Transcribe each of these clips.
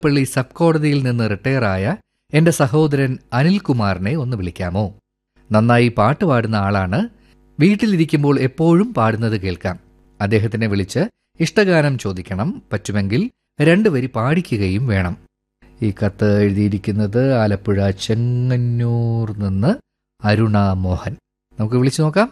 പള്ളി സബ് കോടതിയിൽ നിന്ന് റിട്ടയറായ എന്റെ സഹോദരൻ അനിൽകുമാറിനെ ഒന്ന് വിളിക്കാമോ നന്നായി പാട്ട് പാടുന്ന ആളാണ് വീട്ടിലിരിക്കുമ്പോൾ എപ്പോഴും പാടുന്നത് കേൾക്കാം അദ്ദേഹത്തിനെ വിളിച്ച് ഇഷ്ടഗാനം ചോദിക്കണം പറ്റുമെങ്കിൽ രണ്ടുവരി പാടിക്കുകയും വേണം ഈ കത്ത് എഴുതിയിരിക്കുന്നത് ആലപ്പുഴ ചെങ്ങന്നൂർ നിന്ന് അരുണ മോഹൻ നമുക്ക് വിളിച്ചു നോക്കാം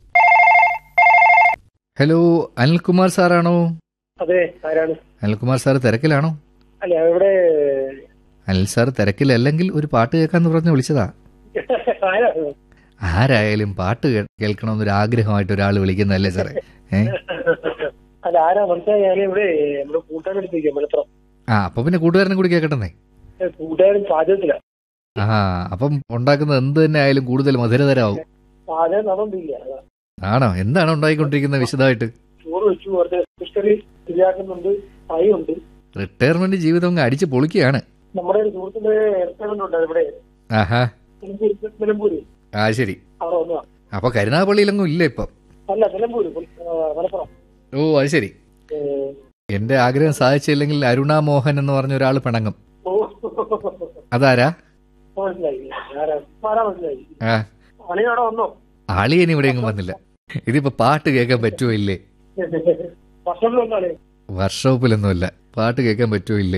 ഹലോ അനിൽകുമാർ സാറാണോ അതെ ആരാണ് അനിൽകുമാർ സാർ തിരക്കിലാണോ അല്ല ഇവിടെ അനിൽ സാർ തിരക്കിലല്ലെങ്കിൽ ഒരു പാട്ട് കേൾക്കാന്ന് പറഞ്ഞ് വിളിച്ചതാ ആരാണ് ആരായാലും പാട്ട് കേ- കേൾക്കണമെന്നൊരു ആഗ്രഹമായിട്ട് ഒരാൾ വിളിക്കുന്നതല്ലേ സാറേ ഏ അല്ല ആരാ മനസ്സിലായി ഞാൻ ഇവിടെ നമ്മുടെ കൂട്ടുകാരൻ എടുത്തിരിക്കാം മലപ്പുറം ആ അപ്പൊ പിന്നെ കൂട്ടുകാരനും കൂടി കേൾക്കട്ടെന്നേ ഏ, കൂട്ടുകാരൻ പാചകത്തില ആ അപ്പം ഉണ്ടാക്കുന്നത് എന്ത് തന്നെ ആയാലും കൂടുതൽ മധുരതരാവും പാചകം നടന്നില്ല അതാ. ആണോ എന്താണ് ഉണ്ടായിക്കൊണ്ടിരിക്കുന്നത് വിശദമായിട്ട് ചോറ് വെച്ചു വെറുതെ ഫിഷറി ശരിയാക്കുന്നുണ്ട് ഫ്രൈ ഉണ്ട് റിട്ടയർമെന്റ് ജീവിതം അങ്ങ് അടിച്ച് പൊളിക്കുകയാണ് നമ്മുടെ ഒരു സുഹൃത്തിന്റെ റെസ്റ്റോറന്റ് ഉണ്ട് ഇവിടെ ആഹാ നിലമ്പൂര് നിലമ്പൂര് ആ ശരി അവിടെ വന്നതാ അപ്പൊ കരുനാഗപ്പള്ളിയിലൊന്നും ഇല്ല ഇപ്പം അല്ല നിലമ്പൂര് ആ, മലപ്പുറം ഓ അത് ശരി ഏ, എന്റെ ആഗ്രഹം സാധിച്ചില്ലെങ്കിൽ അരുണ മോഹൻ എന്ന് പറഞ്ഞ ഒരാൾ പിണങ്ങും ഓ അതാരാ മനസ്സിലായി ആരാ ആരാ മനസ്സിലായി ആ അണിയവിടെ വന്നോ അളിയൻ ഇവിടെ എങ്ങും വന്നില്ല ഇതിപ്പോ പാട്ട് കേൾക്കാൻ പറ്റുമോ ഇല്ലേ വർഷത്തിൽ വന്നാളെ വർക്ക്ഷോപ്പിലൊന്നുമില്ല പാട്ട് കേൾക്കാൻ പറ്റുമോ ഇല്ലേ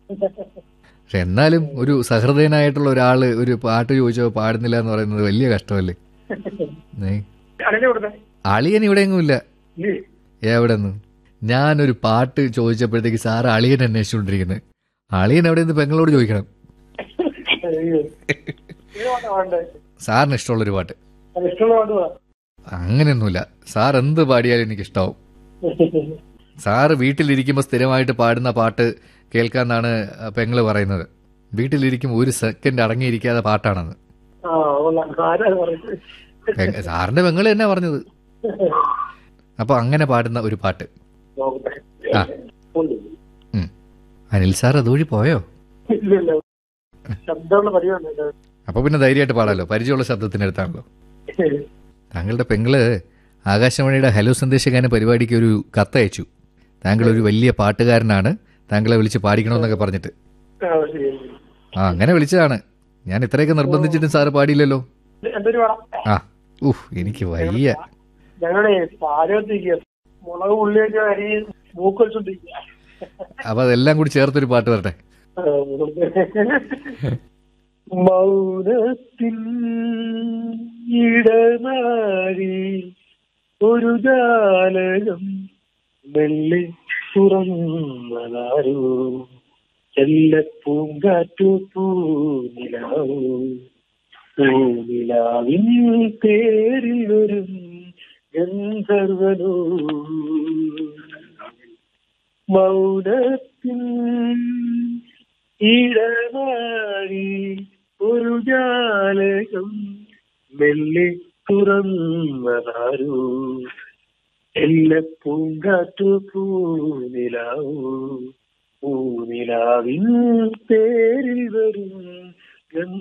പക്ഷെ എന്നാലും ഒരു സഹൃദയനായിട്ടുള്ള ഒരാള് ഒരു പാട്ട് ചോദിച്ചോ പാടുന്നില്ല എന്ന് പറയുന്നത് വലിയ കഷ്ടമല്ലേ ഏ? അണിനെ കൊടുത്തേ അളിയൻ ഇവിടെ എങ്ങും ഇല്ല ഇല്ലേ എവിടെ നിന്ന് ഞാനൊരു പാട്ട് ചോദിച്ചപ്പോഴത്തേക്ക് സാറ് അളിയൻ അന്വേഷിച്ചുകൊണ്ടിരിക്കുന്നത് അളിയൻ എവിടെ നിന്ന് പെങ്ങളോട് ചോദിക്കണം അയ്യോ. ഏത് പാട്ടാ വേണ്ടേ? സാറിന് ഇഷ്ടമുള്ളൊരു പാട്ട് അത് ഇഷ്ടമുള്ള പാട്ട് പറ. അങ്ങനെയൊന്നുമില്ല സാർ എന്ത് പാടിയാലും എനിക്ക് ഇഷ്ടാവും സാറ് വീട്ടിലിരിക്കുമ്പോൾ സ്ഥിരമായിട്ട് പാടുന്ന പാട്ട് കേൾക്കാന്നാണ് പെങ്ങള് പറയുന്നത് വീട്ടിലിരിക്കുമ്പോൾ ഒരു സെക്കൻഡ് അടങ്ങിയിരിക്കാതെ പാട്ടാണെന്ന് ആ, കൊള്ളാം. ആരാ അത് പറയുന്നത്? പെ- സാറിന്റെ പെങ്ങള് തന്നെ പറഞ്ഞത് അപ്പൊ അങ്ങനെ പാടുന്ന ഒരു പാട്ട് നോക്കട്ടെ. ആ. ഉണ്ട്. ഉം. അനിൽ സാർ അതുവഴി പോയോ ഇല്ല, ഇല്ല. ശബ്ദമുള്ള പരിപാടി അപ്പൊ പിന്നെ ധൈര്യമായിട്ട് പാടാലോ പരിചയമുള്ള ശബ്ദത്തിനടുത്താണല്ലോ താങ്കളുടെ പെങ്ങള് ആകാശവാണിയുടെ ഹലോ സന്ദേശഗാന പരിപാടിക്ക് ഒരു കത്തയച്ചു താങ്കൾ ഒരു വലിയ പാട്ടുകാരനാണ് താങ്കളെ വിളിച്ച് പാടിക്കണമെന്നൊക്കെ പറഞ്ഞിട്ട് ആ അങ്ങനെ വിളിച്ചതാണ് ഞാൻ ഇത്രയൊക്കെ നിർബന്ധിച്ചിട്ടും സാറ് പാടിയില്ലല്ലോ എന്തൊരു പാടാം ആ ഉഹ് എനിക്ക് വയ്യ ഞങ്ങളുടെ പാചകത്തിരിക്കുക മുളക് ഉള്ളിയൊക്കെ അരി മൂക്ക് വെച്ചോണ്ടിരിക്കുക അപ്പൊ അതെല്ലാം കൂടി ചേർത്തൊരു പാട്ട് വരട്ടെ മൗനത്തിൻ ഇടനാരി ഒരു ജാലകം മെല്ലെ തുറന്നതാരോ ചെല്ലപ്പൂങ്കാറ്റു പൂനിലാവോ പൂനിലാവിൻ പേരിൽ വരും ഗന്ധർവനോ മൗനത്തിൻ ഇടനാഴി ഒരു ജാലകം മെല്ലെ തുറന്നതാരോ എല്ലാ പൂങ്കാറ്റു പൂനിലാവൂ പൂനിലാവിൻ പേരിൽ വരും ഗന്ധ